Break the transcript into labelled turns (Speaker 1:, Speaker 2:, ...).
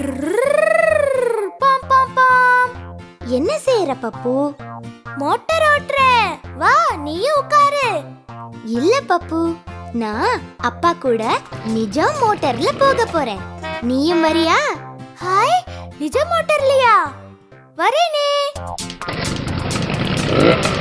Speaker 1: bomb bomb bomb
Speaker 2: என்ன செய்யற பப்பு
Speaker 1: motor ஓட்டுறேன் வா நீயும் உட்காரு
Speaker 2: இல்ல பப்பு நான் அப்பா கூட நிஜம் மோட்டார்ல போக போறேன் நீயும் வரியா
Speaker 1: ஹாய் நிஜ மோட்டார்லையா வரேனே